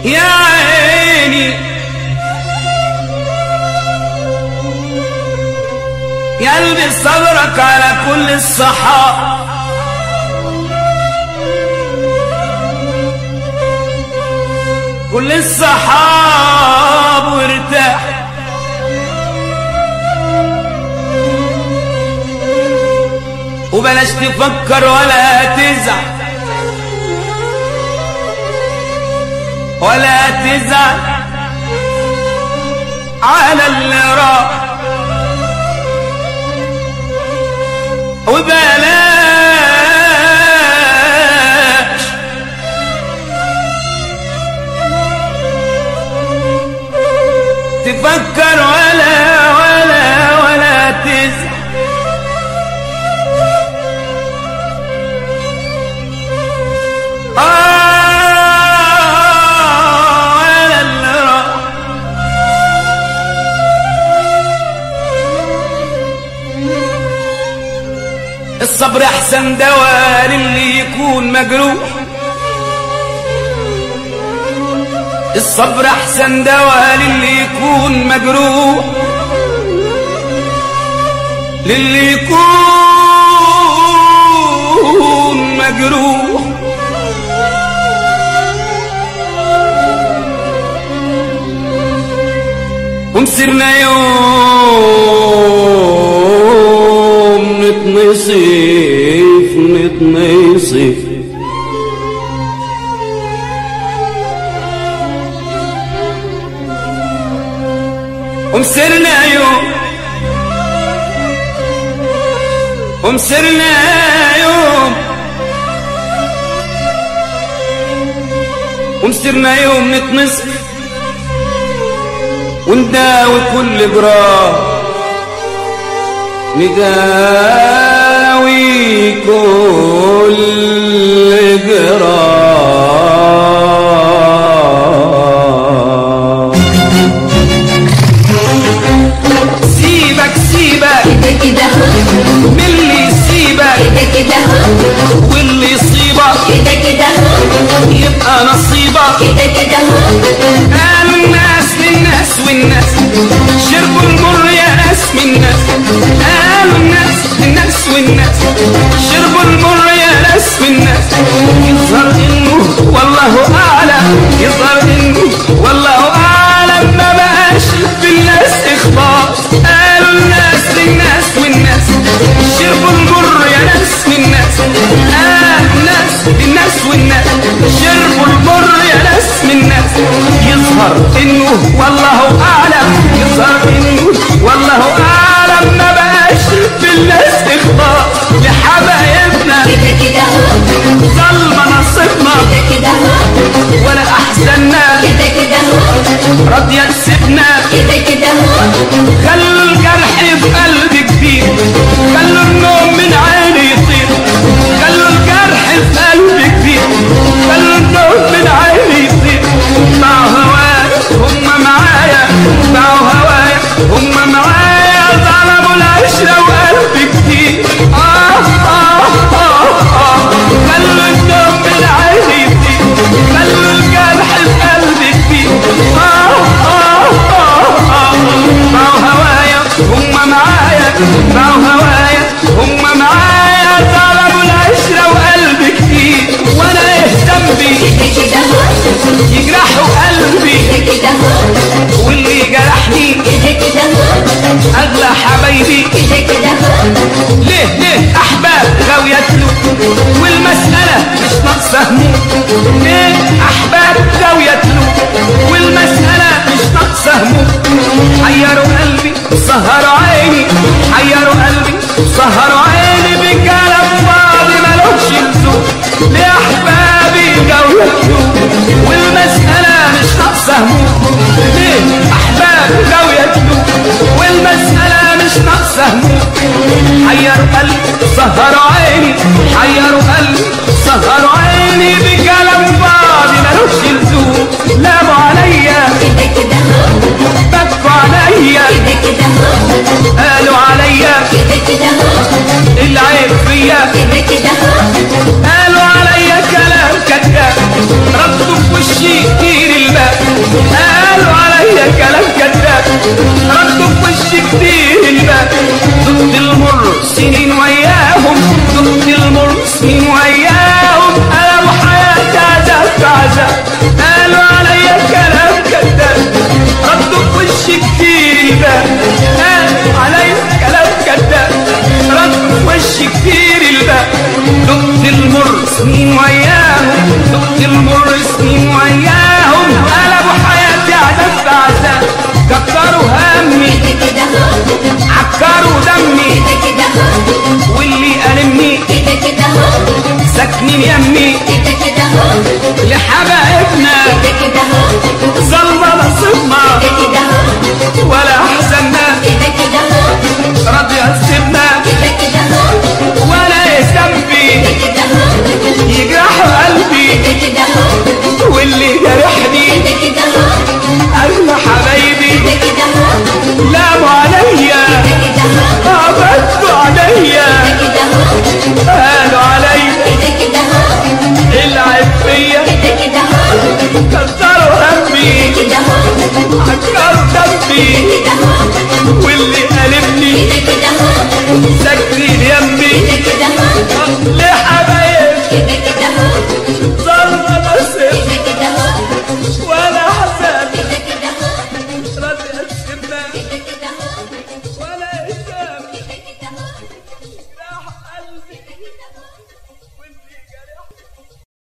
يا عيني يا قلبي صبرك على كل الصحاب كل الصحاب وارتاح وبلاش تفكر ولا تزعل ولا تزعل على اللي راح وبلاش تفكر ولا ولا ولا تزعل آه على اللي راح الصبر احسن دواء للي يكون مجروح الصبر احسن دواء للي يكون مجروح للي يكون مجروح ومسرنا يوم نتنصف نتنصف ومسرنا يوم ومسرنا يوم ومسرنا يوم نتنصف ونداوي كل جراح نداوي كل جراح سيبك سيبك كده كده هو من اللي يسيبك كده كده هو واللي يصيبك كده كده هو يبقى نصيبك كده كده هو قالوا الناس للناس والناس شربوا المر يا ناس من ناس قالوا الناس للناس والناس شربوا المر يا ناس من ناس يظهر انه والله اعلم يظهر انه والله اعلم ما بقاش في الناس اخلاص قالوا الناس للناس والناس شربوا المر يا ناس من ناس قالوا الناس للناس والناس شربوا المر يا ناس من ناس يظهر انه والله اعلم يظهر انه والله اعلم ما بقاش في الناس اخلاص لحبايبنا كده كده هو ظلم نصيبنا كده كده هو ولا احزننا كده كده هو راضيه تسيبنا كده كده هو خلوا الجرح في قلبي كبير خلوا النوم من عيني يطير خلوا الجرح في قلبي كبير خلوا النوم من عيني يطير باعوا هوايا هم معايا باعوا هوايا هم معايا ظلموا العشرة وقلبي كتير آه آه آه آه خلوا النوم من عيني يطير خلوا الجرح في قلبي كبير آه آه آه آه باعوا هوايا هم معايا باعوا هوايا هم معايا ظلموا العشرة وقلبي كتير وانا ايه ذنبي كده كده هو يجرحوا قلبي كده كده هو واللي جرحني كده كده هو اغلى حبايبي كده كده هو ليه ليه احباب غاوية له والمسألة مش ناقصة هموم ليه احباب غاوية له والمسألة مش ناقصة هموم حيروا قلبي سهروا عيني حيروا قلبي سهروا عيني بكلام فاضي ملوش لزوم ليه احبابي غاوية له والمسألة مش ناقصة هموم ليه احباب غاوية له والمسألة مش ناقصة هموم حيروا قلبي سهروا عيني حيروا قلبي سهروا عيني بكلام فاضي حبايبي